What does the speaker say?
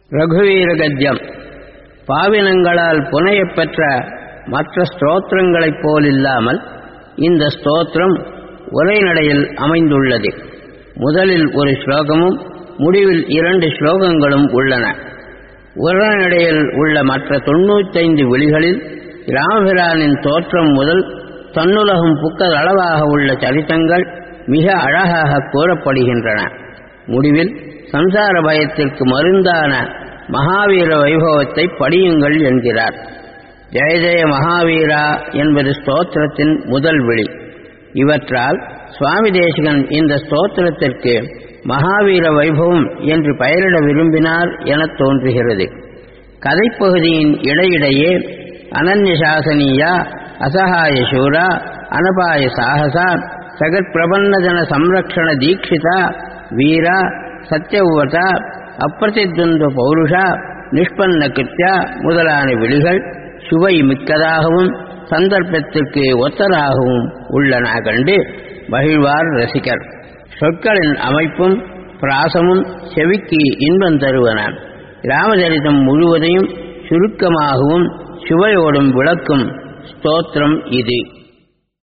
ரகுவீர கத்தியம் பாவினங்களால் புனையப் பெற்ற மற்ற ஸ்தோத்திரங்களைப் போலில்லாமல் இந்த ஸ்தோத்திரம் உரைநடையில் அமைந்துள்ளது முதலில் ஒரு ஸ்லோகமும் முடிவில் இரண்டு ஸ்லோகங்களும் உள்ளன உரைநடையில் உள்ள மற்ற தொண்ணூத்தைந்து விழிகளில் ராமபிரானின் தோற்றம் முதல் தன்னுலகம் புக்கதளவாக உள்ள சரித்தங்கள் மிக அழகாக கூறப்படுகின்றன முடிவில் சம்சார பயத்திற்கு மருந்தான மகாவீர வைபவத்தை படியுங்கள் என்கிறார் ஜெய ஜெய மகாவீரா என்பது ஸ்தோத்திரத்தின் முதல் விழி இவற்றால் சுவாமி தேசிகன் இந்த ஸ்தோத்திரத்திற்கு மகாவீர வைபவம் என்று பெயரிட விரும்பினார் என தோன்றுகிறது கதைப்பகுதியின் இடையிடையே அனன்ய சாசனியா அசகாய சூரா அனபாய சாகசா சகத் பிரபன்னஜன சம்ரக்ஷண தீட்சிதா வீரா சத்யவதா அப்பிரதித்வந்த பௌருஷா நிஷ்பன்ன கிருத்யா முதலான விழிகள் சுவை மிக்கதாகவும் சந்தர்ப்பத்திற்கு ஒத்ததாகவும் உள்ளன கண்டு மகிழ்வார் ரசிகர் சொற்களின் அமைப்பும் பிராசமும் செவிக்கு இன்பம் தருவன ராமச்சரிதம் முழுவதையும் சுருக்கமாகவும் சுவையோடும் விளக்கும் ஸ்தோத்திரம் இது